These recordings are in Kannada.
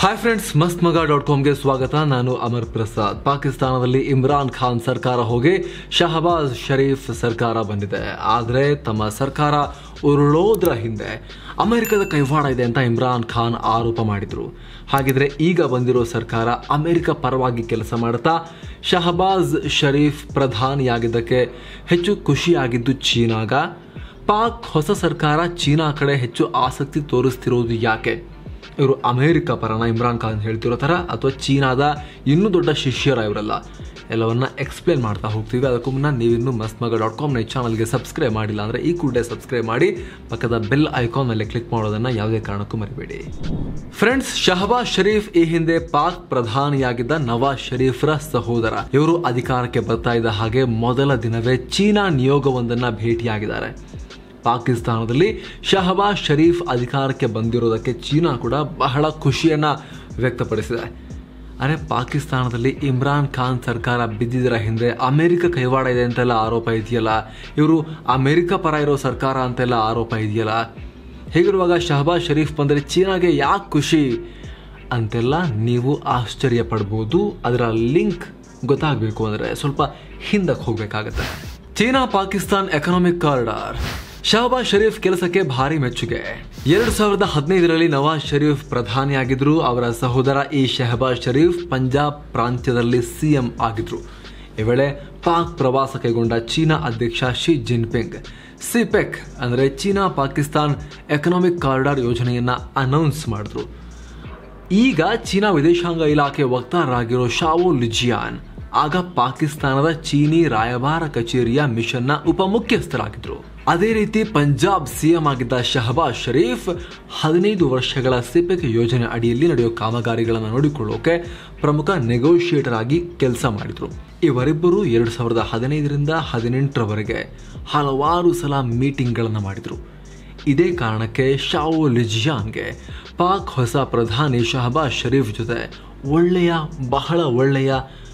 ಹಾಯ್ ಫ್ರೆಂಡ್ಸ್ ಮಸ್ತ್ ಮಗ ಡಾಟ್ ಕಾಮ್ಗೆ ಸ್ವಾಗತ ನಾನು ಅಮರ್ ಪ್ರಸಾದ್ ಪಾಕಿಸ್ತಾನದಲ್ಲಿ ಇಮ್ರಾನ್ ಖಾನ್ ಸರ್ಕಾರ ಹೋಗಿ ಶಹಬಾಜ್ ಶರೀಫ್ ಸರ್ಕಾರ ಬಂದಿದೆ ಆದರೆ ತಮ್ಮ ಸರ್ಕಾರ ಉರುಳೋದ್ರ ಹಿಂದೆ ಅಮೆರಿಕದ ಕೈವಾಡ ಇದೆ ಅಂತ ಇಮ್ರಾನ್ ಖಾನ್ ಆರೋಪ ಮಾಡಿದ್ರು ಹಾಗಿದ್ರೆ ಈಗ ಬಂದಿರೋ ಸರ್ಕಾರ ಅಮೆರಿಕ ಪರವಾಗಿ ಕೆಲಸ ಮಾಡುತ್ತಾ ಶಹಬಾಜ್ ಶರೀಫ್ ಪ್ರಧಾನಿಯಾಗಿದ್ದಕ್ಕೆ ಹೆಚ್ಚು ಖುಷಿಯಾಗಿದ್ದು ಚೀನಾಗ ಪಾಕ್ ಹೊಸ ಸರ್ಕಾರ ಚೀನಾ ಕಡೆ ಹೆಚ್ಚು ಆಸಕ್ತಿ ತೋರಿಸ್ತಿರೋದು ಯಾಕೆ ಇವರು ಅಮೇರಿಕ ಪರನ ಇಮ್ರಾನ್ ಖಾನ್ ಹೇಳ್ತಿರೋ ಥರ ಅಥವಾ ಚೀನಾದ ಇನ್ನೂ ದೊಡ್ಡ ಶಿಷ್ಯರ ಇವರೆಲ್ಲ ಎಲ್ಲವನ್ನ ಎಕ್ಸ್ಪ್ಲೇನ್ ಮಾಡ್ತಾ ಹೋಗ್ತೀವಿ ಅದಕ್ಕೂ ಮುನ್ನ ನೀವಿನ್ನೂ ಮಸ್ತ್ ಮಗ ಡಾಟ್ ಕಾಮ್ನ ಈ ಚಾನಲ್ಗೆ ಸಬ್ಸ್ಕ್ರೈಬ್ ಮಾಡಿಲ್ಲ ಅಂದರೆ ಈ ಕೂಡಲೇ ಸಬ್ಸ್ಕ್ರೈಬ್ ಮಾಡಿ ಪಕ್ಕದ ಬೆಲ್ ಐಕಾನ್ ಮೇಲೆ ಕ್ಲಿಕ್ ಮಾಡೋದನ್ನು ಯಾವುದೇ ಕಾರಣಕ್ಕೂ ಮರಿಬೇಡಿ ಫ್ರೆಂಡ್ಸ್ ಶಹಬಾಜ್ ಶರೀಫ್ ಈ ಹಿಂದೆ ಪಾಕ್ ಪ್ರಧಾನಿಯಾಗಿದ್ದ ನವಾಜ್ ಶರೀಫ್ರ ಸಹೋದರ ಇವರು ಅಧಿಕಾರಕ್ಕೆ ಬರ್ತಾ ಇದ್ದ ಹಾಗೆ ಮೊದಲ ದಿನವೇ ಚೀನಾ ನಿಯೋಗವೊಂದನ್ನು ಭೇಟಿಯಾಗಿದ್ದಾರೆ ಪಾಕಿಸ್ತಾನದಲ್ಲಿ ಶಹಬಾಜ್ ಶರೀಫ್ ಅಧಿಕಾರಕ್ಕೆ ಬಂದಿರೋದಕ್ಕೆ ಚೀನಾ ಕೂಡ ಬಹಳ ಖುಷಿಯನ್ನ ವ್ಯಕ್ತಪಡಿಸಿದೆ ಅರೆ ಪಾಕಿಸ್ತಾನದಲ್ಲಿ ಇಮ್ರಾನ್ ಖಾನ್ ಸರ್ಕಾರ ಬಿದ್ದಿದ್ದರ ಹಿಂದೆ ಅಮೆರಿಕ ಕೈವಾಡ ಇದೆ ಅಂತೆಲ್ಲ ಆರೋಪ ಇದೆಯಲ್ಲ ಇವರು ಅಮೆರಿಕ ಪರ ಇರೋ ಸರ್ಕಾರ ಅಂತೆಲ್ಲ ಆರೋಪ ಇದೆಯಲ್ಲ ಹೀಗಿರುವಾಗ ಶಹಬಾಜ್ ಶರೀಫ್ ಬಂದರೆ ಚೀನಾಗೆ ಯಾಕೆ ಖುಷಿ ಅಂತೆಲ್ಲ ನೀವು ಆಶ್ಚರ್ಯ ಪಡ್ಬೋದು ಅದರ ಲಿಂಕ್ ಗೊತ್ತಾಗಬೇಕು ಅಂದರೆ ಸ್ವಲ್ಪ ಹಿಂದಕ್ಕೆ ಹೋಗಬೇಕಾಗತ್ತೆ China Pakistan economic corridor Shahbaz Sharif ಕೆಲಸಕ್ಕೆ ಭಾರಿ ಮೆಚ್ಚುಗೆ ಎರಡು ಸಾವಿರದ ಹದಿನೈದರಲ್ಲಿ ನವಾಜ್ ಶರೀಫ್ ಪ್ರಧಾನಿಯಾಗಿದ್ರು ಅವರ ಸಹೋದರ ಈ ಶಹಬಾಜ್ ಶರೀಫ್ ಪಂಜಾಬ್ ಪ್ರಾಂತ್ಯದಲ್ಲಿ ಸಿಎಂ ಆಗಿದ್ರು ಈ ವೇಳೆ ಪಾಕ್ ಪ್ರವಾಸ ಕೈಗೊಂಡ ಚೀನಾ ಅಧ್ಯಕ್ಷ ಶಿ ಜಿನ್ಪಿಂಗ್ ಸಿಪೆಕ್ ಅಂದರೆ ಚೀನಾ ಪಾಕಿಸ್ತಾನ್ ಎಕನಾಮಿಕ್ ಕಾರಿಡಾರ್ ಯೋಜನೆಯನ್ನ ಅನೌನ್ಸ್ ಮಾಡಿದ್ರು ಈಗ ಚೀನಾ ವಿದೇಶಾಂಗ ಇಲಾಖೆ ವಕ್ತಾರರಾಗಿರೋ ಶಾವೋ ಲಿಜಿಯಾನ್ ಆಗ ಪಾಕಿಸ್ತಾನದ ಚೀನಿ ರಾಯಭಾರ ಕಚೇರಿಯ ಮಿಷನ್ನ ಉಪಮುಖ್ಯಸ್ಥರಾಗಿದ್ರು ಅದೇ ರೀತಿ ಪಂಜಾಬ್ ಸಿಎಂ ಆಗಿದ್ದ ಶಹಬಾಜ್ ಶರೀಫ್ ಹದಿನೈದು ವರ್ಷಗಳ ಸಿಪೆಕ್ ಯೋಜನೆ ಅಡಿಯಲ್ಲಿ ನಡೆಯುವ ಕಾಮಗಾರಿಗಳನ್ನು ನೋಡಿಕೊಳ್ಳೋಕೆ ಪ್ರಮುಖ ನೆಗೋಷಿಯೇಟರ್ ಆಗಿ ಕೆಲಸ ಮಾಡಿದ್ರು ಇವರಿಬ್ಬರು ಎರಡು ಸಾವಿರದ ಹದಿನೈದರಿಂದ ಹದಿನೆಂಟರವರೆಗೆ ಹಲವಾರು ಸಲ ಮೀಟಿಂಗ್ಗಳನ್ನು ಮಾಡಿದ್ರು ಇದೇ ಕಾರಣಕ್ಕೆ ಶಾವೋ ಲಿಜಿಯಾನ್ಗೆ ಪಾಕ್ ಹೊಸ ಪ್ರಧಾನಿ ಶಹಬಾಜ್ ಶರೀಫ್ ಜೊತೆ ಒಳ್ಳೆಯ ಬಹಳ ಒಳ್ಳೆಯ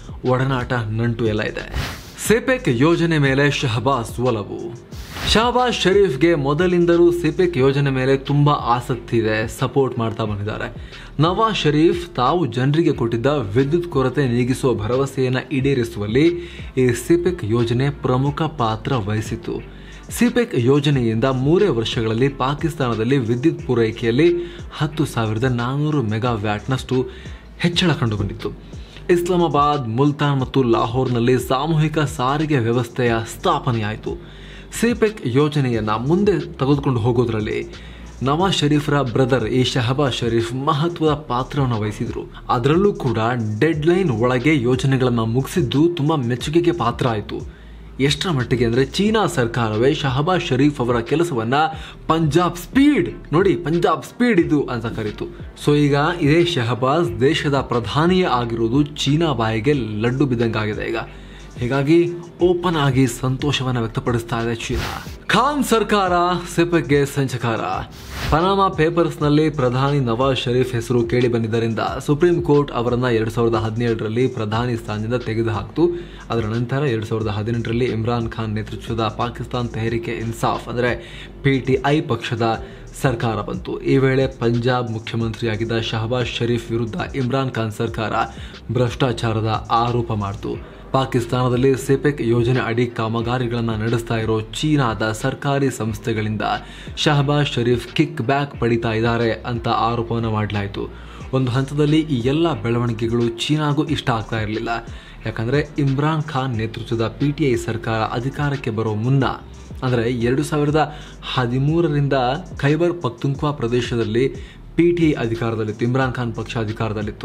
ಒಡನಾಟ ನಂಟು ಎಲ್ಲ ಇದೆ ಸಿಪೆಕ್ ಯೋಜನೆ ಮೇಲೆ ಶಹಬಾಜ್ ಒಲವು ಶಹಬಾಜ್ ಶರೀಫ್ಗೆ ಮೊದಲಿಂದಲೂ ಸಿಪೆಕ್ ಯೋಜನೆ ಮೇಲೆ ತುಂಬಾ ಆಸಕ್ತಿ ಇದೆ ಸಪೋರ್ಟ್ ಮಾಡ್ತಾ ಬಂದಿದ್ದಾರೆ ನವಾಜ್ ಶರೀಫ್ ತಾವು ಜನರಿಗೆ ಕೊಟ್ಟಿದ್ದ ವಿದ್ಯುತ್ ಕೊರತೆ ನೀಗಿಸುವ ಭರವಸೆಯನ್ನು ಈಡೇರಿಸುವಲ್ಲಿ ಈ ಸಿಪೆಕ್ ಯೋಜನೆ ಪ್ರಮುಖ ಪಾತ್ರ ವಹಿಸಿತು ಸಿಪೆಕ್ ಯೋಜನೆಯಿಂದ ಮೂರೇ ವರ್ಷಗಳಲ್ಲಿ ಪಾಕಿಸ್ತಾನದಲ್ಲಿ ವಿದ್ಯುತ್ ಪೂರೈಕೆಯಲ್ಲಿ ಹತ್ತು ಸಾವಿರದ ನಾನ್ನೂರು ಮೆಗಾ ವ್ಯಾಟ್ನಷ್ಟು ಹೆಚ್ಚಳ ಕಂಡುಬಂದಿತ್ತು ಇಸ್ಲಾಮಾಬಾದ್ ಮುಲ್ತಾನ್ ಮತ್ತು ಲಾಹೋರ್ನಲ್ಲಿ ಸಾಮೂಹಿಕ ಸಾರಿಗೆ ವ್ಯವಸ್ಥೆಯ ಸ್ಥಾಪನೆಯಾಯಿತು ಸಿಪೆಕ್ ಯೋಜನೆಯನ್ನ ಮುಂದೆ ತೆಗೆದುಕೊಂಡು ಹೋಗೋದ್ರಲ್ಲಿ ನವಾಜ್ ಶರೀಫ್ರ ಬ್ರದರ್ ಈ ಶಹಬಾಜ್ ಶರೀಫ್ ಮಹತ್ವದ ಪಾತ್ರವನ್ನು ವಹಿಸಿದ್ರು ಅದರಲ್ಲೂ ಕೂಡ ಡೆಡ್ ಲೈನ್ ಒಳಗೆ ಯೋಜನೆಗಳನ್ನು ಮುಗಿಸಿದ್ದು ತುಂಬಾ ಮೆಚ್ಚುಗೆಗೆ ಪಾತ್ರ ಆಯಿತು ಎಷ್ಟರ ಮಟ್ಟಿಗೆ ಅಂದರೆ ಚೀನಾ ಸರ್ಕಾರವೇ ಶಹಬಾಜ್ ಶರೀಫ್ ಅವರ ಕೆಲಸವನ್ನ ಪಂಜಾಬ್ ಸ್ಪೀಡ್ ನೋಡಿ ಪಂಜಾಬ್ ಸ್ಪೀಡ್ ಇದು ಅಂತ ಕರೀತು ಸೊ ಈಗ ಇದೇ ಶಹಬಾಜ್ ದೇಶದ ಪ್ರಧಾನಿಯೇ ಆಗಿರುವುದು ಚೀನಾ ಬಾಯಿಗೆ ಲಡ್ಡು ಬಿದ್ದಂಗಾಗಿದೆ ಈಗ ಹೀಗಾಗಿ ಓಪನ್ ಆಗಿ ಸಂತೋಷವನ್ನು ವ್ಯಕ್ತಪಡಿಸ್ತಾ ಇದೆ ಚೀನಾ ಖಾನ್ ಸರ್ಕಾರ ಸಿಪೆಕ್ಗೆ ಸಂಚಕಾರ ಪನಾಮಾ ಪೇಪರ್ಸ್ನಲ್ಲಿ ಪ್ರಧಾನಿ ನವಾಜ್ ಶರೀಫ್ ಹೆಸರು ಕೇಳಿ ಬಂದಿದ್ದರಿಂದ ಸುಪ್ರೀಂ ಕೋರ್ಟ್ ಅವರನ್ನ ಎರಡ್ ಸಾವಿರದ ಹದಿನೇಳರಲ್ಲಿ ಪ್ರಧಾನಿ ಸ್ಥಾನದಿಂದ ತೆಗೆದುಹಾಕಿತು ಅದರ ನಂತರ ಎರಡ್ ಸಾವಿರದ ಹದಿನೆಂಟರಲ್ಲಿ ಇಮ್ರಾನ್ ಖಾನ್ ನೇತೃತ್ವದ ಪಾಕಿಸ್ತಾನ್ ತೆಹರಿಕೆ ಇನ್ಸಾಫ್ ಅಂದರೆ ಪಿಟಿಐ ಪಕ್ಷದ ಸರ್ಕಾರ ಬಂತು ಈ ವೇಳೆ ಪಂಜಾಬ್ ಮುಖ್ಯಮಂತ್ರಿಯಾಗಿದ್ದ ಶಹಬಾಜ್ ಶರೀಫ್ ವಿರುದ್ಧ ಇಮ್ರಾನ್ ಖಾನ್ ಸರ್ಕಾರ ಭ್ರಷ್ಟಾಚಾರದ ಆರೋಪ ಮಾಡಿತು ಪಾಕಿಸ್ತಾನದಲ್ಲಿ ಸಿಪೆಕ್ ಯೋಜನೆ ಅಡಿ ಕಾಮಗಾರಿಗಳನ್ನು ನಡೆಸ್ತಾ ಇರೋ ಚೀನಾದ ಸರ್ಕಾರಿ ಸಂಸ್ಥೆಗಳಿಂದ ಶಹಬಾಜ್ ಶರೀಫ್ ಕಿಕ್ ಬ್ಯಾಕ್ ಪಡಿತಾ ಇದ್ದಾರೆ ಅಂತ ಆರೋಪವನ್ನು ಮಾಡಲಾಯಿತು ಒಂದು ಹಂತದಲ್ಲಿ ಈ ಎಲ್ಲ ಬೆಳವಣಿಗೆಗಳು ಚೀನಾಗೂ ಇಷ್ಟ ಆಗ್ತಾ ಇರಲಿಲ್ಲ ಯಾಕಂದರೆ ಇಮ್ರಾನ್ ಖಾನ್ ನೇತೃತ್ವದ ಪಿ ಟಿ ಐ ಸರ್ಕಾರ ಅಧಿಕಾರಕ್ಕೆ ಬರೋ ಮುನ್ನ ಅಂದರೆ ಎರಡು ಸಾವಿರದ ಹದಿಮೂರರಿಂದ ಖೈಬರ್ ಪಕ್ತುಂಕ್ವಾ ಪ್ರದೇಶದಲ್ಲಿ ಪಿ ಟಿ ಐ ಅಧಿಕಾರದಲ್ಲಿತ್ತು ಇಮ್ರಾನ್ ಖಾನ್ ಪಕ್ಷ ಅಧಿಕಾರದಲ್ಲಿತ್ತು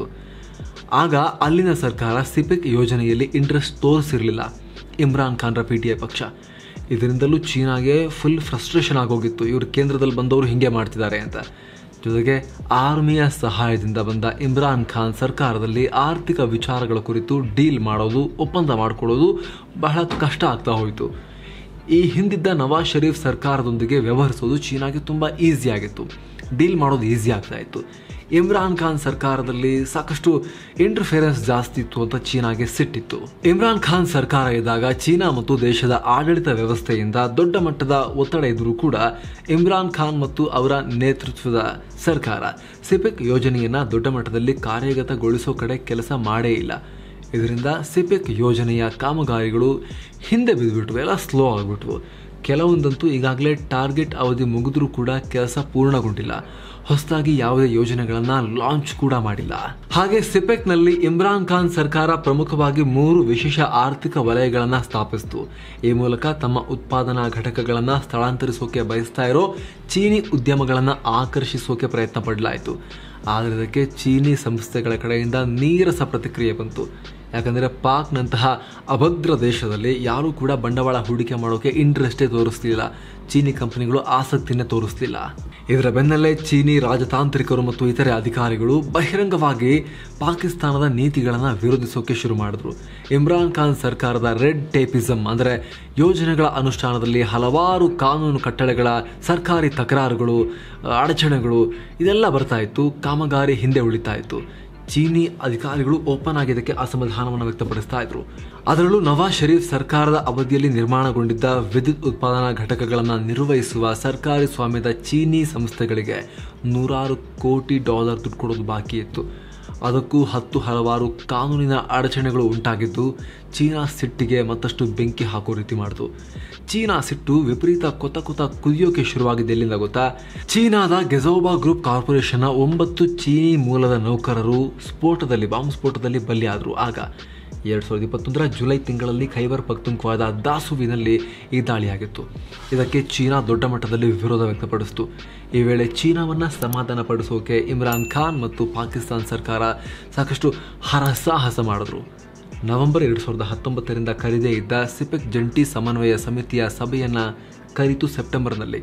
ಆಗ ಅಲ್ಲಿನ ಸರ್ಕಾರ ಸಿಪೆಕ್ ಯೋಜನೆಯಲ್ಲಿ ಇಂಟ್ರೆಸ್ಟ್ ತೋರಿಸಿರಲಿಲ್ಲ ಇಮ್ರಾನ್ ಖಾನ್ರ ಪಿ ಟಿ ಐ ಪಕ್ಷ ಇದರಿಂದಲೂ ಚೀನಾಗೆ ಫುಲ್ ಫ್ರಸ್ಟ್ರೇಷನ್ ಆಗೋಗಿತ್ತು ಇವರು ಕೇಂದ್ರದಲ್ಲಿ ಬಂದವರು ಹಿಂಗೆ ಮಾಡ್ತಿದ್ದಾರೆ ಅಂತ ಜೊತೆಗೆ ಆರ್ಮಿಯ ಸಹಾಯದಿಂದ ಬಂದ ಇಮ್ರಾನ್ ಖಾನ್ ಸರ್ಕಾರದಲ್ಲಿ ಆರ್ಥಿಕ ವಿಚಾರಗಳ ಕುರಿತು ಡೀಲ್ ಮಾಡೋದು ಒಪ್ಪಂದ ಮಾಡಿಕೊಳ್ಳೋದು ಬಹಳ ಕಷ್ಟ ಆಗ್ತಾ ಹೋಯಿತು ಈ ಹಿಂದಿದ್ದ ನವಾಜ್ ಶರೀಫ್ ಸರ್ಕಾರದೊಂದಿಗೆ ವ್ಯವಹರಿಸೋದು ಚೀನಾಗೆ ತುಂಬ ಈಸಿ ಆಗಿತ್ತು ಡೀಲ್ ಮಾಡೋದು ಈಸಿ ಆಗ್ತಾ ಇತ್ತು ಇಮ್ರಾನ್ ಖಾನ್ ಸರ್ಕಾರದಲ್ಲಿ ಸಾಕಷ್ಟು ಇಂಟರ್ಫಿಯರೆನ್ಸ್ ಜಾಸ್ತಿ ಇತ್ತು ಅಂತ ಚೀನಾಗೆ ಸಿಟ್ಟಿತ್ತು ಇಮ್ರಾನ್ ಖಾನ್ ಸರ್ಕಾರ ಇದ್ದಾಗ ಚೀನಾ ಮತ್ತು ದೇಶದ ಆಡಳಿತ ವ್ಯವಸ್ಥೆಯಿಂದ ದೊಡ್ಡ ಮಟ್ಟದ ಒತ್ತಡ ಇದ್ರೂ ಕೂಡ ಇಮ್ರಾನ್ ಖಾನ್ ಮತ್ತು ಅವರ ನೇತೃತ್ವದ ಸರ್ಕಾರ ಸಿಪೆಕ್ ಯೋಜನೆಯನ್ನ ದೊಡ್ಡ ಮಟ್ಟದಲ್ಲಿ ಕಾರ್ಯಗತಗೊಳಿಸೋ ಕಡೆ ಕೆಲಸ ಮಾಡೇ ಇಲ್ಲ ಇದರಿಂದ ಸಿಪೆಕ್ ಯೋಜನೆಯ ಕಾಮಗಾರಿಗಳು ಹಿಂದೆ ಬಿದ್ದುಬಿಟ್ವು ಎಲ್ಲ ಸ್ಲೋ ಆಗಿಬಿಟ್ವು ಕೆಲವೊಂದಂತೂ ಈಗಾಗಲೇ ಟಾರ್ಗೆಟ್ ಅವಧಿ ಮುಗಿದ್ರೂ ಕೂಡ ಕೆಲಸ ಪೂರ್ಣಗೊಂಡಿಲ್ಲ ಹೊಸದಾಗಿ ಯಾವುದೇ ಯೋಜನೆಗಳನ್ನ ಲಾಂಚ್ ಕೂಡ ಮಾಡಿಲ್ಲ ಹಾಗೆ ಸಿಪೆಕ್ನಲ್ಲಿ ಇಮ್ರಾನ್ ಖಾನ್ ಸರ್ಕಾರ ಪ್ರಮುಖವಾಗಿ ಮೂರು ವಿಶೇಷ ಆರ್ಥಿಕ ವಲಯಗಳನ್ನ ಸ್ಥಾಪಿಸಿತು ಈ ಮೂಲಕ ತಮ್ಮ ಉತ್ಪಾದನಾ ಘಟಕಗಳನ್ನ ಸ್ಥಳಾಂತರಿಸೋಕೆ ಬಯಸ್ತಾ ಇರೋ ಚೀನಿ ಉದ್ಯಮಗಳನ್ನ ಆಕರ್ಷಿಸೋಕೆ ಪ್ರಯತ್ನ ಪಡಲಾಯಿತು ಆದರೆ ಇದಕ್ಕೆ ಚೀನಿ ಸಂಸ್ಥೆಗಳ ಕಡೆಯಿಂದ ನೀರಸ ಪ್ರತಿಕ್ರಿಯೆ ಬಂತು ಯಾಕಂದರೆ ಪಾಕ್ನಂತಹ ಅಭದ್ರ ದೇಶದಲ್ಲಿ ಯಾರೂ ಕೂಡ ಬಂಡವಾಳ ಹೂಡಿಕೆ ಮಾಡೋಕೆ ಇಂಟ್ರೆಸ್ಟೇ ತೋರಿಸ್ಲಿಲ್ಲ ಚೀನಿ ಕಂಪನಿಗಳು ಆಸಕ್ತಿನೇ ತೋರಿಸ್ಲಿಲ್ಲ ಇದರ ಬೆನ್ನಲ್ಲೇ ಚೀನಿ ರಾಜತಾಂತ್ರಿಕರು ಮತ್ತು ಇತರೆ ಅಧಿಕಾರಿಗಳು ಬಹಿರಂಗವಾಗಿ ಪಾಕಿಸ್ತಾನದ ನೀತಿಗಳನ್ನು ವಿರೋಧಿಸೋಕೆ ಶುರು ಮಾಡಿದ್ರು ಇಮ್ರಾನ್ ಖಾನ್ ಸರ್ಕಾರದ ರೆಡ್ ಟೇಪಿಸಮ್ ಅಂದರೆ ಯೋಜನೆಗಳ ಅನುಷ್ಠಾನದಲ್ಲಿ ಹಲವಾರು ಕಾನೂನು ಕಟ್ಟಳೆಗಳ ಸರ್ಕಾರಿ ತಕರಾರುಗಳು ಅಡಚಣೆಗಳು ಇದೆಲ್ಲ ಬರ್ತಾ ಇತ್ತು ಕಾಮಗಾರಿ ಹಿಂದೆ ಉಳಿತಾ ಇತ್ತು ಚೀನಿ ಅಧಿಕಾರಿಗಳು ಓಪನ್ ಆಗಿ ಇದಕ್ಕೆ ಅಸಮಾಧಾನವನ್ನು ವ್ಯಕ್ತಪಡಿಸ್ತಾ ಇದ್ರು ಅದರಲ್ಲೂ ನವಾಜ್ ಶರೀಫ್ ಸರ್ಕಾರದ ಅವಧಿಯಲ್ಲಿ ನಿರ್ಮಾಣಗೊಂಡಿದ್ದ ವಿದ್ಯುತ್ ಉತ್ಪಾದನಾ ಘಟಕಗಳನ್ನು ನಿರ್ವಹಿಸುವ ಸರ್ಕಾರಿ ಸ್ವಾಮ್ಯದ ಚೀನಿ ಸಂಸ್ಥೆಗಳಿಗೆ ನೂರಾರು ಕೋಟಿ ಡಾಲರ್ ದುಡ್ಡು ಕೊಡೋದು ಬಾಕಿ ಇತ್ತು ಅದಕ್ಕೂ ಹತ್ತು ಹಲವಾರು ಕಾನೂನಿನ ಅಡಚಣೆಗಳು ಉಂಟಾಗಿದ್ದು ಚೀನಾ ಸಿಟ್ಟಿಗೆ ಮತ್ತಷ್ಟು ಬೆಂಕಿ ಹಾಕೋ ರೀತಿ ಮಾಡಿತು ಚೀನಾ ಸಿಟ್ಟು ವಿಪರೀತ ಕೊತ ಕೊತ ಕುದಿಯೋಕೆ ಶುರುವಾಗಿದ್ದು ಎಲ್ಲಿಂದ ಗೊತ್ತಾ ಚೀನಾದ ಗೆಜೋಬಾ ಗ್ರೂಪ್ ಕಾರ್ಪೊರೇಷನ್ನ ಒಂಬತ್ತು ಚೀನಿ ಮೂಲದ ನೌಕರರು ಸ್ಫೋಟದಲ್ಲಿ ಬಾಂಬ್ ಸ್ಫೋಟದಲ್ಲಿ ಬಲಿಯಾದರು ಆಗ ಎರಡು ಸಾವಿರದ ಇಪ್ಪತ್ತೊಂದರ ಜುಲೈ ತಿಂಗಳಲ್ಲಿ ಖೈಬರ್ ಪಖ್ತುನ್ಖ್ವಾದ ದಾಸುವಿನಲ್ಲಿ ಈ ದಾಳಿಯಾಗಿತ್ತು ಇದಕ್ಕೆ ಚೀನಾ ದೊಡ್ಡ ಮಟ್ಟದಲ್ಲಿ ವಿರೋಧ ವ್ಯಕ್ತಪಡಿಸಿತು ಈ ವೇಳೆ ಚೀನಾವನ್ನು ಸಮಾಧಾನಪಡಿಸೋಕೆ ಇಮ್ರಾನ್ ಖಾನ್ ಮತ್ತು ಪಾಕಿಸ್ತಾನ ಸರ್ಕಾರ ಸಾಕಷ್ಟು ಹರಸಾಹಸ ಮಾಡಿದ್ರು ನವೆಂಬರ್ ಎರಡು ಸಾವಿರದ ಹತ್ತೊಂಬತ್ತರಿಂದ ಕರೆದೇ ಇದ್ದ ಸಿಪೆಕ್ ಜಂಟಿ ಸಮನ್ವಯ ಸಮಿತಿಯ ಸಭೆಯನ್ನು ಕರೆಯಿತು ಸೆಪ್ಟೆಂಬರ್ನಲ್ಲಿ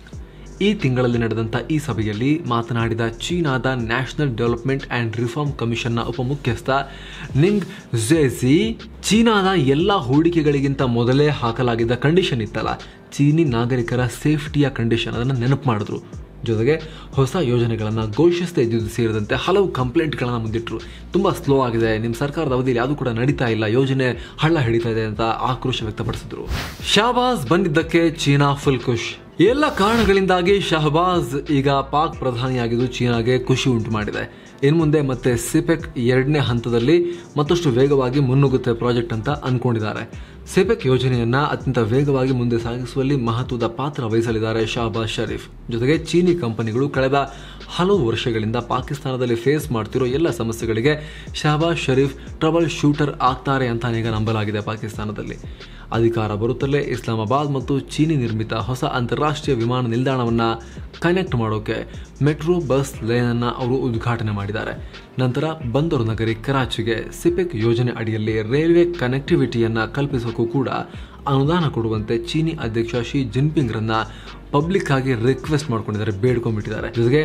ಈ ತಿಂಗಳಲ್ಲಿ ನಡೆದಂಥ ಈ ಸಭೆಯಲ್ಲಿ ಮಾತನಾಡಿದ ಚೀನಾದ ನ್ಯಾಷನಲ್ ಡೆವಲಪ್ಮೆಂಟ್ ಆ್ಯಂಡ್ ರಿಫಾರ್ಮ್ ಕಮಿಷನ್ನ ಉಪಮುಖ್ಯಸ್ಥ ನಿಂಗ್ ಝೇಸಿ ಚೀನಾದ ಎಲ್ಲ ಹೂಡಿಕೆಗಳಿಗಿಂತ ಮೊದಲೇ ಹಾಕಲಾಗಿದ್ದ ಕಂಡೀಷನ್ ಇತ್ತಲ್ಲ ಚೀನಿ ನಾಗರಿಕರ ಸೇಫ್ಟಿಯ ಕಂಡೀಷನ್ ಅದನ್ನು ನೆನಪು ಮಾಡಿದ್ರು ಜೊತೆಗೆ ಹೊಸ ಯೋಜನೆಗಳನ್ನು ಘೋಷಿಸದೇ ಇದ್ದುದು ಸೇರಿದಂತೆ ಹಲವು ಕಂಪ್ಲೇಂಟ್ಗಳನ್ನು ಮುಂದಿಟ್ಟರು ತುಂಬ ಸ್ಲೋ ಆಗಿದೆ ನಿಮ್ಮ ಸರ್ಕಾರದ ಅವಧಿಯಲ್ಲಿ ಯಾವುದು ಕೂಡ ನಡೀತಾ ಇಲ್ಲ ಯೋಜನೆ ಹಳ್ಳ ಹಿಡಿತಾ ಇದೆ ಅಂತ ಆಕ್ರೋಶ ವ್ಯಕ್ತಪಡಿಸಿದ್ರು ಶಾಬಾಜ್ ಬಂದಿದ್ದಕ್ಕೆ ಚೀನಾ ಫುಲ್ ಖುಷ್ ಎಲ್ಲ ಕಾರಣಗಳಿಂದಾಗಿ ಶಹಬಾಜ್ ಈಗ ಪಾಕ್ ಪ್ರಧಾನಿಯಾಗಿದ್ದು ಚೀನಾಗೆ ಖುಷಿ ಉಂಟು ಮಾಡಿದೆ ಇನ್ನು ಮುಂದೆ ಮತ್ತೆ ಸಿಪೆಕ್ ಎರಡನೇ ಹಂತದಲ್ಲಿ ಮತ್ತಷ್ಟು ವೇಗವಾಗಿ ಮುನ್ನುಗ್ಗುತ್ತೆ ಪ್ರಾಜೆಕ್ಟ್ ಅಂತ ಅನ್ಕೊಂಡಿದ್ದಾರೆ ಸಿಪೆಕ್ ಯೋಜನೆಯನ್ನ ಅತ್ಯಂತ ವೇಗವಾಗಿ ಮುಂದೆ ಸಾಗಿಸುವಲ್ಲಿ ಮಹತ್ವದ ಪಾತ್ರ ವಹಿಸಲಿದ್ದಾರೆ ಶಹಬಾಜ್ ಶರೀಫ್ ಜೊತೆಗೆ ಚೀನಿ ಕಂಪನಿಗಳು ಕಳೆದ ಹಲವು ವರ್ಷಗಳಿಂದ ಪಾಕಿಸ್ತಾನದಲ್ಲಿ ಫೇಸ್ ಮಾಡ್ತಿರೋ ಎಲ್ಲ ಸಮಸ್ಯೆಗಳಿಗೆ ಶಹಬಾಜ್ ಶರೀಫ್ ಟ್ರಬಲ್ ಶೂಟರ್ ಆಗ್ತಾರೆ ಅಂತ ಈಗ ನಂಬಲಾಗಿದೆ ಪಾಕಿಸ್ತಾನದಲ್ಲಿ ಅಧಿಕಾರ ಬರುತ್ತಲೇ ಇಸ್ಲಾಮಾಬಾದ್ ಮತ್ತು ಚೀನಿ ನಿರ್ಮಿತ ಹೊಸ ಅಂತಾರಾಷ್ಟ್ರೀಯ ವಿಮಾನ ನಿಲ್ದಾಣವನ್ನು ಕನೆಕ್ಟ್ ಮಾಡೋಕೆ ಮೆಟ್ರೋ ಬಸ್ ಲೈನನ್ನು ಅವರು ಉದ್ಘಾಟನೆ ಮಾಡಿದ್ದಾರೆ ನಂತರ ಬಂದರು ನಗರಿ ಕರಾಚಿಗೆ ಸಿಪೆಕ್ ಯೋಜನೆ ಅಡಿಯಲ್ಲಿ ರೈಲ್ವೆ ಕನೆಕ್ಟಿವಿಟಿಯನ್ನು ಕಲ್ಪಿಸೋಕ್ಕೂ ಕೂಡ ಅನುದಾನ ಕೊಡುವಂತೆ ಚೀನಿ ಅಧ್ಯಕ್ಷ ಶಿ ಜಿನ್ಪಿಂಗ್ರನ್ನ ಪಬ್ಲಿಕ್ ಆಗಿ ರಿಕ್ವೆಸ್ಟ್ ಮಾಡ್ಕೊಂಡಿದ್ದಾರೆ ಬೇಡ್ಕೊಂಡ್ಬಿಟ್ಟಿದ್ದಾರೆ ಜೊತೆಗೆ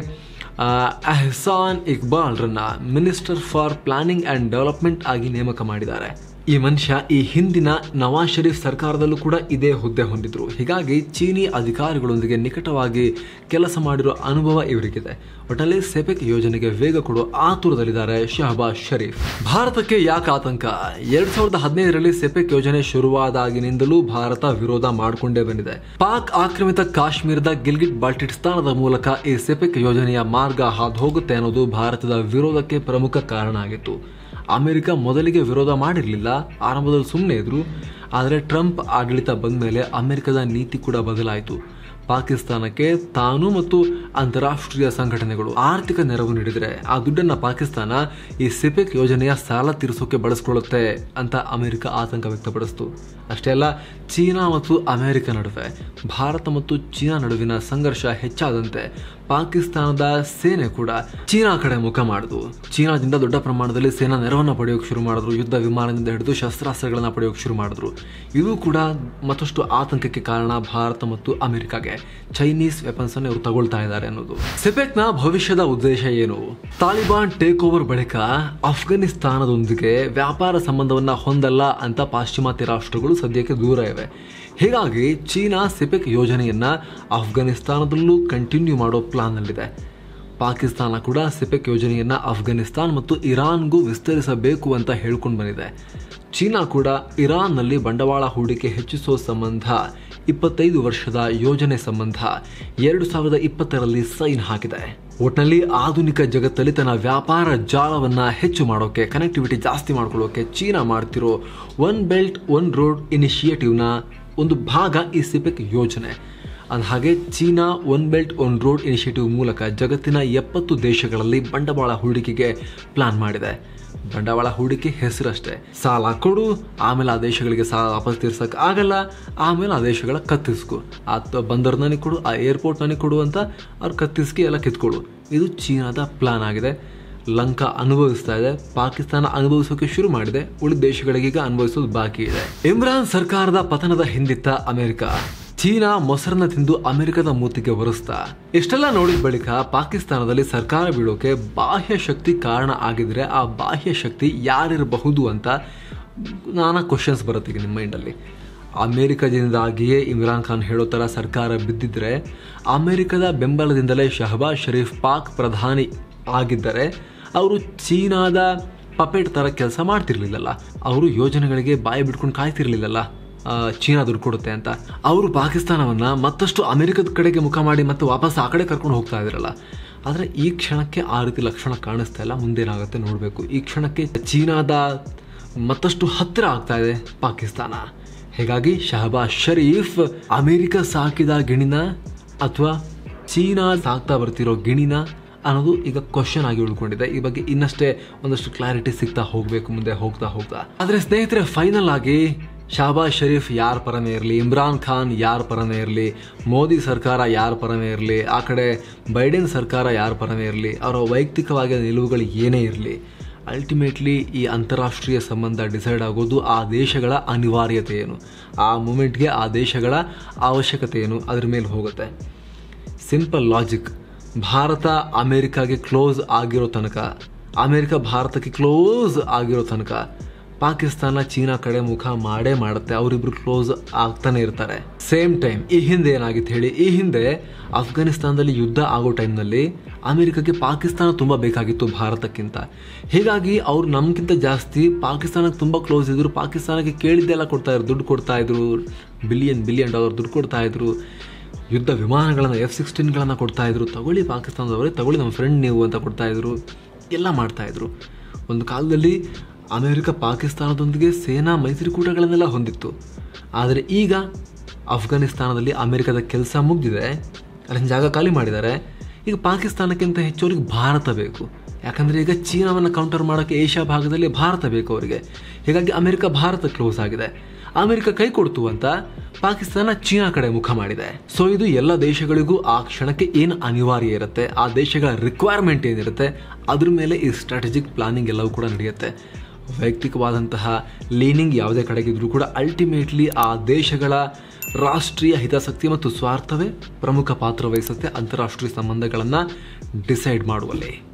ಅಹ್ಸಾನ್ ಇಕ್ಬಾಲ್ರನ್ನ minister for planning and development ಆಗಿ ನೇಮಕ ಮಾಡಿದ್ದಾರೆ ಈ ಮನುಷ್ಯ ಈ ಹಿಂದಿನ ನವಾಜ್ ಶರೀಫ್ ಸರ್ಕಾರದಲ್ಲೂ ಕೂಡ ಇದೇ ಹುದ್ದೆ ಹೊಂದಿದ್ರು ಹೀಗಾಗಿ ಚೀನಿ ಅಧಿಕಾರಿಗಳೊಂದಿಗೆ ನಿಕಟವಾಗಿ ಕೆಲಸ ಮಾಡಿರೋ ಅನುಭವ ಇವರಿಗಿದೆ ಒಟ್ಟಲ್ಲಿ ಸೆಪೆಕ್ ಯೋಜನೆಗೆ ವೇಗ ಕೊಡೋ ಆತುರದಲ್ಲಿದ್ದಾರೆ ಶಹಬಾಜ್ ಶರೀಫ್ ಭಾರತಕ್ಕೆ ಯಾಕೆ ಆತಂಕ ಎರಡ್ ಸಾವಿರದ ಹದಿನೈದರಲ್ಲಿ ಸೆಪೆಕ್ ಯೋಜನೆ ಶುರುವಾದಾಗಿನಿಂದಲೂ ಭಾರತ ವಿರೋಧ ಮಾಡಿಕೊಂಡೇ ಬಂದಿದೆ ಪಾಕ್ ಆಕ್ರಮಿತ ಕಾಶ್ಮೀರದ ಗಿಲ್ಗಿಟ್ ಬಾಲ್ಟಿಸ್ತಾನದ ಮೂಲಕ ಈ ಸೆಪೆಕ್ ಯೋಜನೆಯ ಮಾರ್ಗ ಹಾದು ಹೋಗುತ್ತೆ ಅನ್ನೋದು ಭಾರತದ ವಿರೋಧಕ್ಕೆ ಪ್ರಮುಖ ಕಾರಣ ಆಗಿತ್ತು ಅಮೆರಿಕ ಮೊದಲಿಗೆ ವಿರೋಧ ಮಾಡಿರಲಿಲ್ಲ ಆರಂಭದಲ್ಲಿ ಸುಮ್ಮನೆ ಇದ್ರು ಆದರೆ ಟ್ರಂಪ್ ಆಡಳಿತ ಬಂದ ಮೇಲೆ ಅಮೆರಿಕದ ನೀತಿ ಕೂಡ ಬದಲಾಯಿತು ಪಾಕಿಸ್ತಾನಕ್ಕೆ ತಾನು ಮತ್ತು ಅಂತಾರಾಷ್ಟ್ರೀಯ ಸಂಘಟನೆಗಳು ಆರ್ಥಿಕ ನೆರವು ನೀಡಿದರೆ ಆ ದುಡ್ಡನ್ನು ಪಾಕಿಸ್ತಾನ ಈ ಸಿಪೆಕ್ ಯೋಜನೆಯ ಸಾಲ ತೀರಿಸೋಕೆ ಬಳಸ್ಕೊಳ್ಳುತ್ತೆ ಅಂತ ಅಮೆರಿಕ ಆತಂಕ ವ್ಯಕ್ತಪಡಿಸಿತು ಅಷ್ಟೇ ಅಲ್ಲ ಚೀನಾ ಮತ್ತು ಅಮೆರಿಕ ನಡುವೆ ಭಾರತ ಮತ್ತು ಚೀನಾ ನಡುವಿನ ಸಂಘರ್ಷ ಹೆಚ್ಚಾದಂತೆ ಪಾಕಿಸ್ತಾನದ ಸೇನೆ ಕೂಡ ಚೀನಾ ಕಡೆ ಮುಖ ಮಾಡಿದ್ವು ಚೀನಾದಿಂದ ದೊಡ್ಡ ಪ್ರಮಾಣದಲ್ಲಿ ಸೇನಾ ನೆರವನ್ನು ಪಡೆಯೋಕೆ ಶುರು ಮಾಡಿದ್ರು ಯುದ್ಧ ವಿಮಾನದಿಂದ ಹಿಡಿದು ಶಸ್ತ್ರಾಸ್ತ್ರಗಳನ್ನು ಪಡೆಯೋಕೆ ಶುರು ಮಾಡಿದ್ರು ಇದು ಕೂಡ ಮತ್ತಷ್ಟು ಆತಂಕಕ್ಕೆ ಕಾರಣ ಭಾರತ ಮತ್ತು ಅಮೆರಿಕಾಗೆ ಚೈನೀಸ್ ವೆಪನ್ಸ್ ಅನ್ನು ಇವರು ತಗೊಳ್ತಾ ಇದ್ದಾರೆ ಅನ್ನೋದು ಸಿಪೆಕ್ನ ಭವಿಷ್ಯದ ಉದ್ದೇಶ ಏನು ತಾಲಿಬಾನ್ ಟೇಕ್ ಓವರ್ ಬಳಿಕ ಅಫ್ಘಾನಿಸ್ತಾನದೊಂದಿಗೆ ವ್ಯಾಪಾರ ಸಂಬಂಧವನ್ನ ಹೊಂದಲ್ಲ ಅಂತ ಪಾಶ್ಚಿಮಾತ್ಯ ರಾಷ್ಟ್ರಗಳು ಸದ್ಯಕ್ಕೆ ದೂರ ಇವೆ ಹೀಗಾಗಿ ಚೀನಾ ಸಿಪೆಕ್ ಯೋಜನೆಯನ್ನ ಅಫ್ಘಾನಿಸ್ತಾನದಲ್ಲೂ ಕಂಟಿನ್ಯೂ ಮಾಡೋ ಪ್ಲಾನ್ನಲ್ಲಿದೆ ಪಾಕಿಸ್ತಾನ ಕೂಡ ಸಿಪೆಕ್ ಯೋಜನೆಯನ್ನ ಅಫ್ಘಾನಿಸ್ತಾನ್ ಮತ್ತು ಇರಾನ್ಗೂ ವಿಸ್ತರಿಸಬೇಕು ಅಂತ ಹೇಳ್ಕೊಂಡು ಬಂದಿದೆ ಚೀನಾ ಕೂಡ ಇರಾನ್ನಲ್ಲಿ ಬಂಡವಾಳ ಹೂಡಿಕೆ ಹೆಚ್ಚಿಸುವ ಸಂಬಂಧ ಇಪ್ಪತ್ತೈದು ವರ್ಷದ ಯೋಜನೆ ಸಂಬಂಧ ಎರಡು ಸಾವಿರದ ಇಪ್ಪತ್ತರಲ್ಲಿ ಸೈನ್ ಹಾಕಿದೆ ಒಟ್ನಲ್ಲಿ ಆಧುನಿಕ ಜಗತ್ತಲ್ಲಿ ತನ್ನ ವ್ಯಾಪಾರ ಜಾಲವನ್ನ ಹೆಚ್ಚು ಮಾಡೋಕೆ ಕನೆಕ್ಟಿವಿಟಿ ಜಾಸ್ತಿ ಮಾಡ್ಕೊಳ್ಳೋಕೆ ಚೀನಾ ಮಾಡ್ತಿರೋ ಒನ್ ಬೆಲ್ಟ್ ಒನ್ ರೋಡ್ ಇನಿಷಿಯೇಟಿವ್ನ ಒಂದು ಭಾಗ ಈ ಸಿಪೆಕ್ ಯೋಜನೆ ಅಂದ ಹಾಗೆ China one belt one road initiative ಮೂಲಕ ಜಗತ್ತಿನ ಎಪ್ಪತ್ತು ದೇಶಗಳಲ್ಲಿ ಬಂಡವಾಳ ಹೂಡಿಕೆಗೆ ಪ್ಲಾನ್ ಮಾಡಿದೆ ಬಂಡವಾಳ ಹೂಡಿಕೆ ಹೆಸರಷ್ಟೇ ಸಾಲ ಕೊಡು ಆಮೇಲೆ ಆ ದೇಶಗಳಿಗೆ ಸಾಲ ವಾಪಸ್ ತೀರ್ಸಕ್ ಆಗಲ್ಲ ಆಮೇಲೆ ಆ ದೇಶಗಳ ಕತ್ತಿಸ್ಕು ಆ ತ- ಬಂದರ್ ನನಗೆ ಕೊಡು ಆ ಏರ್ಪೋರ್ಟ್ ನನಗೆ ಕೊಡು ಅಂತ ಅವ್ರು ಕತ್ತಿಸ್ಕಿ ಎಲ್ಲ ಕಿತ್ಕೊಡು ಇದು ಚೀನಾದ ಪ್ಲಾನ್ ಆಗಿದೆ ಲಂಕಾ ಅನುಭವಿಸ್ತಾ ಇದೆ ಪಾಕಿಸ್ತಾನ ಅನುಭವಿಸೋಕೆ ಶುರು ಮಾಡಿದೆ ಉಳಿದ ದೇಶಗಳಿಗೀಗ ಅನುಭವಿಸೋದು ಬಾಕಿ ಇದೆ ಇಮ್ರಾನ್ ಸರ್ಕಾರದ ಪತನದ ಹಿಂದಿತ್ತ ಅಮೆರಿಕ ಚೀನಾ ಮೊಸರನ್ನ ತಿಂದು ಅಮೆರಿಕದ ಮೂತಿಗೆ ಒರೆಸ್ತಾ ಇಷ್ಟೆಲ್ಲ ನೋಡಿದ ಬಳಿಕ ಪಾಕಿಸ್ತಾನದಲ್ಲಿ ಸರ್ಕಾರ ಬೀಳೋಕೆ ಬಾಹ್ಯ ಶಕ್ತಿ ಕಾರಣ ಆಗಿದ್ರೆ ಆ ಬಾಹ್ಯ ಶಕ್ತಿ ಯಾರಿರಬಹುದು ಅಂತ ನಾನಾ ಕ್ವಶನ್ಸ್ ಬರುತ್ತೆ ಈಗ ನಿಮ್ಮ ಮೈಂಡಲ್ಲಿ ಅಮೆರಿಕದಿಂದಾಗಿಯೇ ಇಮ್ರಾನ್ ಖಾನ್ ಹೇಳೋ ಥರ ಸರ್ಕಾರ ಬಿದ್ದಿದ್ರೆ ಅಮೆರಿಕದ ಬೆಂಬಲದಿಂದಲೇ ಶಹಬಾಜ್ ಶರೀಫ್ ಪಾಕ್ ಪ್ರಧಾನಿ ಆಗಿದ್ದರೆ ಅವರು ಚೀನಾದ ಪಪೆಟ್ ಥರ ಕೆಲಸ ಮಾಡ್ತಿರ್ಲಿಲ್ಲಲ್ಲ ಅವರು ಯೋಜನೆಗಳಿಗೆ ಬಾಯಿ ಬಿಟ್ಕೊಂಡು ಕಾಯ್ತಿರ್ಲಿಲ್ಲಲ್ಲ ಆ, ಚೀನಾ ದುಡ್ಡು ಕೊಡುತ್ತೆ ಅಂತ ಅವರು ಪಾಕಿಸ್ತಾನವನ್ನ ಮತ್ತಷ್ಟು ಅಮೆರಿಕದ ಕಡೆಗೆ ಮುಖ ಮಾಡಿ ಮತ್ತೆ ವಾಪಸ್ ಆ ಕಡೆ ಕರ್ಕೊಂಡು ಹೋಗ್ತಾ ಇದ್ರಲ್ಲ ಆದರೆ ಈ ಕ್ಷಣಕ್ಕೆ ಆ ರೀತಿ ಲಕ್ಷಣ ಕಾಣಿಸ್ತಾ ಇಲ್ಲ ಮುಂದೇನಾಗುತ್ತೆ ನೋಡಬೇಕು ಈ ಕ್ಷಣಕ್ಕೆ ಚೀನಾದ ಮತ್ತಷ್ಟು ಹತ್ತಿರ ಆಗ್ತಾ ಇದೆ ಪಾಕಿಸ್ತಾನ ಹೀಗಾಗಿ ಶಹಬಾಜ್ ಶರೀಫ್ ಅಮೆರಿಕ ಸಾಕಿದ ಗಿಣಿನ ಅಥವಾ ಚೀನಾ ಸಾಕ್ತಾ ಬರ್ತಿರೋ ಗಿಣಿನ ಅನ್ನೋದು ಈಗ ಕ್ವಶನ್ ಆಗಿ ಉಳ್ಕೊಂಡಿದೆ ಈ ಬಗ್ಗೆ ಇನ್ನಷ್ಟೇ ಒಂದಷ್ಟು ಕ್ಲಾರಿಟಿ ಸಿಗ್ತಾ ಹೋಗ್ಬೇಕು ಮುಂದೆ ಹೋಗ್ತಾ ಹೋಗ್ತಾ ಆದ್ರೆ ಸ್ನೇಹಿತರೆ ಫೈನಲ್ ಆಗಿ ಶಾಬಾಜ್ ಶರೀಫ್ ಯಾರ ಪರನೇ ಇರಲಿ ಇಮ್ರಾನ್ ಖಾನ್ ಯಾರ ಪರನೇ ಇರಲಿ ಮೋದಿ ಸರ್ಕಾರ ಯಾರ ಪರನೇ ಇರಲಿ ಆ ಕಡೆ ಬೈಡೆನ್ ಸರ್ಕಾರ ಯಾರ ಪರನೇ ಇರಲಿ ಅವರ ವೈಯಕ್ತಿಕವಾಗಿ ನಿಲುವುಗಳು ಏನೇ ಇರಲಿ ಅಲ್ಟಿಮೇಟ್ಲಿ ಈ ಅಂತಾರಾಷ್ಟ್ರೀಯ ಸಂಬಂಧ ಡಿಸೈಡ್ ಆಗೋದು ಆ ದೇಶಗಳ ಅನಿವಾರ್ಯತೆ ಏನು ಆ ಮೂಮೆಂಟ್ಗೆ ಆ ದೇಶಗಳ ಅವಶ್ಯಕತೆ ಏನು ಅದ್ರ ಮೇಲೆ ಹೋಗುತ್ತೆ ಸಿಂಪಲ್ ಲಾಜಿಕ್ ಭಾರತ ಅಮೆರಿಕಾಗೆ ಕ್ಲೋಸ್ ಆಗಿರೋ ತನಕ ಅಮೆರಿಕ ಭಾರತಕ್ಕೆ ಕ್ಲೋಸ್ ಆಗಿರೋ ತನಕ ಪಾಕಿಸ್ತಾನ ಚೀನಾ ಕಡೆ ಮುಖ ಮಾಡೇ ಮಾಡುತ್ತೆ ಅವರಿಬ್ರು ಕ್ಲೋಸ್ ಆಗ್ತಾನೆ ಇರ್ತಾರೆ ಸೇಮ್ ಟೈಮ್ ಈ ಹಿಂದೆ ಏನಾಗಿತ್ತು ಹೇಳಿ ಈ ಹಿಂದೆ ಅಫ್ಘಾನಿಸ್ತಾನದಲ್ಲಿ ಯುದ್ಧ ಆಗೋ ಟೈಮ್ನಲ್ಲಿ ಅಮೆರಿಕಕ್ಕೆ ಪಾಕಿಸ್ತಾನ ತುಂಬ ಬೇಕಾಗಿತ್ತು ಭಾರತಕ್ಕಿಂತ ಹೀಗಾಗಿ ಅವ್ರು ನಮ್ಗಿಂತ ಜಾಸ್ತಿ ಪಾಕಿಸ್ತಾನಕ್ಕೆ ತುಂಬ ಕ್ಲೋಸ್ ಇದ್ರು ಪಾಕಿಸ್ತಾನಕ್ಕೆ ಕೇಳಿದ್ದೆಲ್ಲ ಕೊಡ್ತಾ ಇದ್ರು ದುಡ್ಡು ಕೊಡ್ತಾ ಇದ್ರು ಬಿಲಿಯನ್ ಬಿಲಿಯನ್ ಡಾಲರ್ ದುಡ್ಡು ಕೊಡ್ತಾ ಇದ್ರು ಯುದ್ಧ ವಿಮಾನಗಳನ್ನು ಎಫ್ ಸಿಕ್ಸ್ಟೀನ್ಗಳನ್ನು ಕೊಡ್ತಾ ಇದ್ರು ತಗೊಳ್ಳಿ ಪಾಕಿಸ್ತಾನದವರೇ ತಗೊಳ್ಳಿ ನಮ್ಮ ಫ್ರೆಂಡ್ ನೀವು ಅಂತ ಕೊಡ್ತಾ ಇದ್ರು ಎಲ್ಲ ಮಾಡ್ತಾ ಇದ್ರು ಒಂದು ಕಾಲದಲ್ಲಿ ಅಮೆರಿಕ ಪಾಕಿಸ್ತಾನದೊಂದಿಗೆ ಸೇನಾ ಮೈತ್ರಿಕೂಟಗಳನ್ನೆಲ್ಲ ಹೊಂದಿತ್ತು ಆದರೆ ಈಗ ಅಫ್ಘಾನಿಸ್ತಾನದಲ್ಲಿ ಅಮೆರಿಕದ ಕೆಲಸ ಮುಗ್ದಿದೆ ಅಲ್ಲಿನ ಜಾಗ ಖಾಲಿ ಮಾಡಿದ್ದಾರೆ ಈಗ ಪಾಕಿಸ್ತಾನಕ್ಕಿಂತ ಹೆಚ್ಚು ಅವ್ರಿಗೆ ಭಾರತ ಬೇಕು ಯಾಕಂದರೆ ಈಗ ಚೀನಾವನ್ನು ಕೌಂಟರ್ ಮಾಡೋಕ್ಕೆ ಏಷ್ಯಾ ಭಾಗದಲ್ಲಿ ಭಾರತ ಬೇಕು ಅವರಿಗೆ ಹೀಗಾಗಿ ಅಮೆರಿಕ ಭಾರತ ಕ್ಲೋಸ್ ಆಗಿದೆ ಅಮೆರಿಕ ಕೈ ಕೊಡ್ತು ಅಂತ ಪಾಕಿಸ್ತಾನ ಚೀನಾ ಕಡೆ ಮುಖ ಮಾಡಿದೆ ಸೊ ಇದು ಎಲ್ಲ ದೇಶಗಳಿಗೂ ಆ ಕ್ಷಣಕ್ಕೆ ಏನು ಅನಿವಾರ್ಯ ಇರುತ್ತೆ ಆ ದೇಶಗಳ ರಿಕ್ವೈರ್ಮೆಂಟ್ ಏನಿರುತ್ತೆ ಅದ್ರ ಮೇಲೆ ಈ ಸ್ಟ್ರಾಟಜಿಕ್ ಪ್ಲಾನಿಂಗ್ ಎಲ್ಲವೂ ಕೂಡ ನಡೆಯುತ್ತೆ ವೈಯಕ್ತಿಕವಾದಂತಹ ಲೀನಿಂಗ್ ಯಾವುದೇ ಕಡೆಗಿದ್ರೂ ಕೂಡ ಅಲ್ಟಿಮೇಟ್ಲಿ ಆ ದೇಶಗಳ ರಾಷ್ಟ್ರೀಯ ಹಿತಾಸಕ್ತಿ ಮತ್ತು ಸ್ವಾರ್ಥವೇ ಪ್ರಮುಖ ಪಾತ್ರ ವಹಿಸುತ್ತೆ ಅಂತಾರಾಷ್ಟ್ರೀಯ ಸಂಬಂಧಗಳನ್ನು ಡಿಸೈಡ್ ಮಾಡುವಲ್ಲಿ